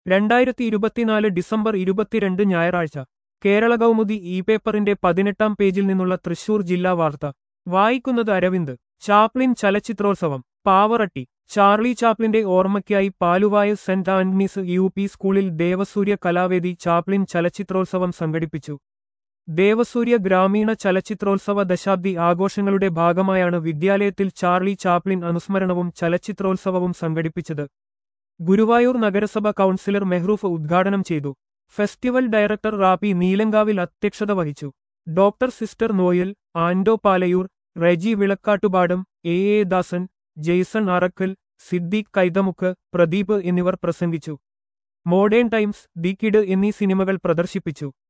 രണ്ടായിരത്തി ഇരുപത്തിനാല് ഡിസംബർ ഇരുപത്തിരണ്ട് ഞായറാഴ്ച കേരള കൗമുദി ഇ പേപ്പറിന്റെ പതിനെട്ടാം പേജിൽ നിന്നുള്ള തൃശൂർ ജില്ലാ വാർത്ത വായിക്കുന്നത് അരവിന്ദ് ചാപ്ലിൻ ചലച്ചിത്രോത്സവം പാവറട്ടി ചാർലി ചാപ്ലിന്റെ ഓർമ്മയ്ക്കായി Paluvai Saint Antony's U P സ്കൂളിൽ ദേവസൂര്യ കലാവേദി ചാപ്ലിൻ ചലച്ചിത്രോത്സവം സംഘടിപ്പിച്ചു ദേവസൂര്യ ഗ്രാമീണ ചലച്ചിത്രോത്സവ ദശാബ്ദി ആഘോഷങ്ങളുടെ ഭാഗമായാണ് വിദ്യാലയത്തിൽ ചാർലി ചാപ്ലിൻ അനുസ്മരണവും ചലച്ചിത്രോത്സവവും സംഘടിപ്പിച്ചത് ഗുരുവായൂർ നഗരസഭ കൗൺസിലർ മെഹ്റൂഫ് ഉദ്ഘാടനം ചെയ്തു ഫെസ്റ്റിവൽ ഡയറക്ടർ റാപ്പി നീലങ്കാവിൽ അധ്യക്ഷത വഹിച്ചു doctor sister Noel Anto Palayur Reji Vilakkattupadam A A Dasan Jaison Arakkal Siddique Kaithamukku Pradeep എന്നിവർ പ്രസംഗിച്ചു മോഡേൺ ടൈംസ് ദി കിഡ് എന്നീ സിനിമകൾ പ്രദർശിപ്പിച്ചു